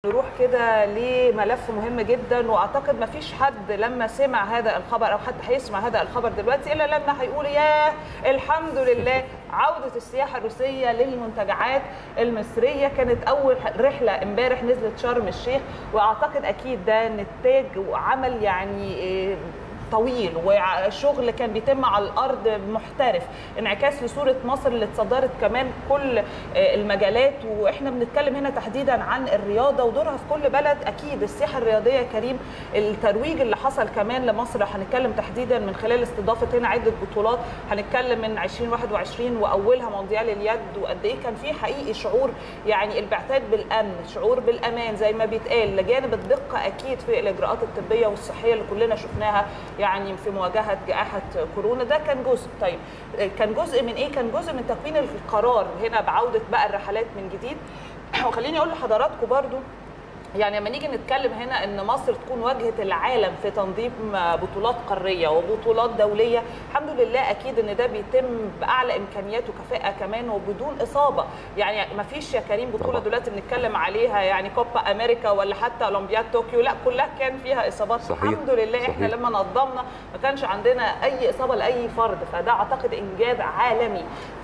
نروح كده لملف مهم جدا واعتقد ما فيش حد لما سمع هذا الخبر او حتى هيسمع هذا الخبر دلوقتي الا لما هيقول ياه الحمد لله عوده السياحه الروسيه للمنتجعات المصريه كانت اول رحله امبارح نزلت شرم الشيخ واعتقد اكيد ده نتاج وعمل يعني إيه طويل وشغل كان بيتم على الارض محترف انعكاس لصوره مصر اللي اتصدرت كمان كل المجالات واحنا بنتكلم هنا تحديدا عن الرياضه ودورها في كل بلد اكيد السياحه الرياضيه كريم الترويج اللي حصل كمان لمصر هنتكلم تحديدا من خلال استضافه هنا عده بطولات هنتكلم من 2021 واولها مونديال اليد وقد ايه كان في حقيقي شعور يعني البعثات بالامن شعور بالامان زي ما بيتقال لجانب الدقه اكيد في الاجراءات الطبيه والصحيه اللي كلنا شفناها يعني في مواجهه جائحه كورونا ده كان جزء طيب كان جزء من ايه كان جزء من تكوين القرار هنا بعوده بقى الرحلات من جديد وخليني اقول لحضراتكم برضو يعني لما نيجي نتكلم هنا ان مصر تكون واجهه العالم في تنظيم بطولات قاريه وبطولات دوليه الحمد لله اكيد ان ده بيتم باعلى امكانيات وكفاءه كمان وبدون اصابه يعني ما فيش يا كريم بطوله دلوقتي بنتكلم عليها يعني كوبا امريكا ولا حتى اولمبياد طوكيو لا كلها كان فيها اصابات صحيح. الحمد لله صحيح. احنا لما نظمنا ما كانش عندنا اي اصابه لاي فرد فده اعتقد انجاز عالمي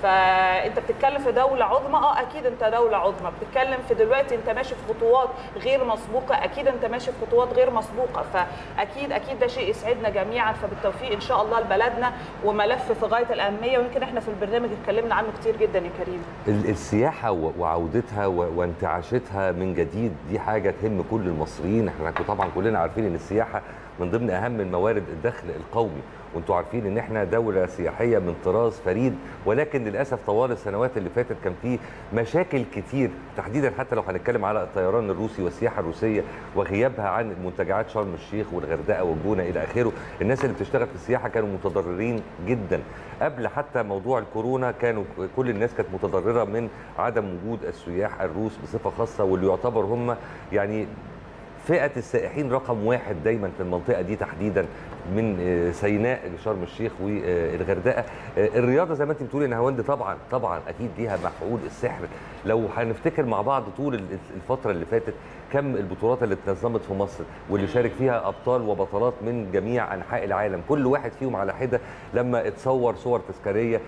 فانت بتتكلم في دوله عظمى اه اكيد انت دوله عظمى بتتكلم في دلوقتي انت ماشي في خطوات غير مسبوقه اكيد انت ماشي في خطوات غير مسبوقه فاكيد اكيد ده شيء يسعدنا جميعا فبالتوفيق ان شاء الله لبلدنا وملف في غايه الاهميه ويمكن احنا في البرنامج اتكلمنا عنه كتير جدا يا كريم السياحه وعودتها وانتعاشتها من جديد دي حاجه تهم كل المصريين احنا طبعا كلنا عارفين ان السياحه من ضمن اهم الموارد الدخل القومي وانتم عارفين ان احنا دوله سياحيه من طراز فريد ولكن للاسف طوال السنوات اللي فاتت كان في مشاكل كتير تحديدا حتى لو هنتكلم على الطيران الروسي والسياحه الروسيه وغيابها عن منتجعات شرم الشيخ والغردقه والجونه الى اخره الناس اللي بتشتغل في السياحه كانوا متضررين جدا قبل حتى موضوع الكورونا كانوا كل الناس كانت متضرره من عدم وجود السياح الروس بصفه خاصه واللي يعتبر هم يعني فئه السائحين رقم واحد دايما في المنطقه دي تحديدا من سيناء لشرم الشيخ والغردقه الرياضه زي ما انت بتقولي نهاوند طبعا طبعا اكيد ليها مفعول السحر لو هنفتكر مع بعض طول الفتره اللي فاتت كم البطولات اللي اتنظمت في مصر واللي شارك فيها ابطال وبطلات من جميع انحاء العالم كل واحد فيهم على حده لما اتصور صور تذكاريه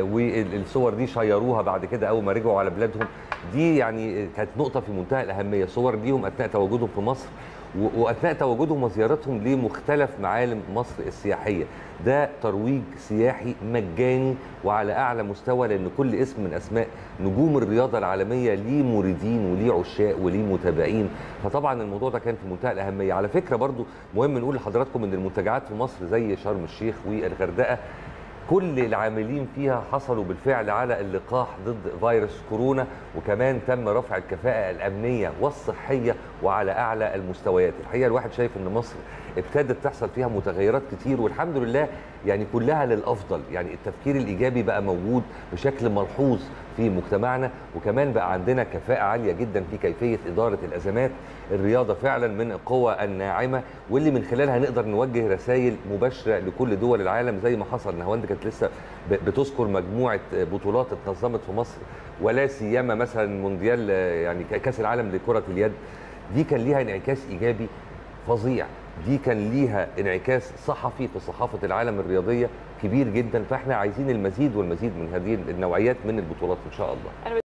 والصور دي شيروها بعد كده اول ما رجعوا على بلادهم دي يعني كانت نقطه في منتهى الاهميه صور ليهم اثناء تواجدهم في مصر واثناء تواجدهم وزيارتهم لمختلف معالم مصر السياحيه ده ترويج سياحي مجاني وعلى اعلى مستوى لان كل اسم من اسماء نجوم الرياضه العالميه ليه موردين وليه عشاق وليه متابعين فطبعا الموضوع ده كان في منتهى الاهميه على فكره برضو مهم نقول لحضراتكم ان المنتجعات في مصر زي شرم الشيخ والغردقه كل العاملين فيها حصلوا بالفعل على اللقاح ضد فيروس كورونا وكمان تم رفع الكفاءة الأمنية والصحية وعلى أعلى المستويات الحقيقة الواحد شايف أن مصر ابتدت تحصل فيها متغيرات كتير والحمد لله يعني كلها للأفضل يعني التفكير الإيجابي بقى موجود بشكل ملحوظ في مجتمعنا وكمان بقى عندنا كفاءة عالية جدا في كيفية إدارة الأزمات الرياضة فعلا من القوى الناعمة واللي من خلالها نقدر نوجه رسائل مباشرة لكل دول العالم زي ما حصل نهاوند كانت لسه بتذكر مجموعة بطولات اتنظمت في مصر ولا سيما مثلا مونديال يعني كأس العالم لكرة اليد دي كان ليها انعكاس إيجابي فظيع دي كان ليها انعكاس صحفي في صحافة العالم الرياضية كبير جدا فاحنا عايزين المزيد والمزيد من هذه النوعيات من البطولات إن شاء الله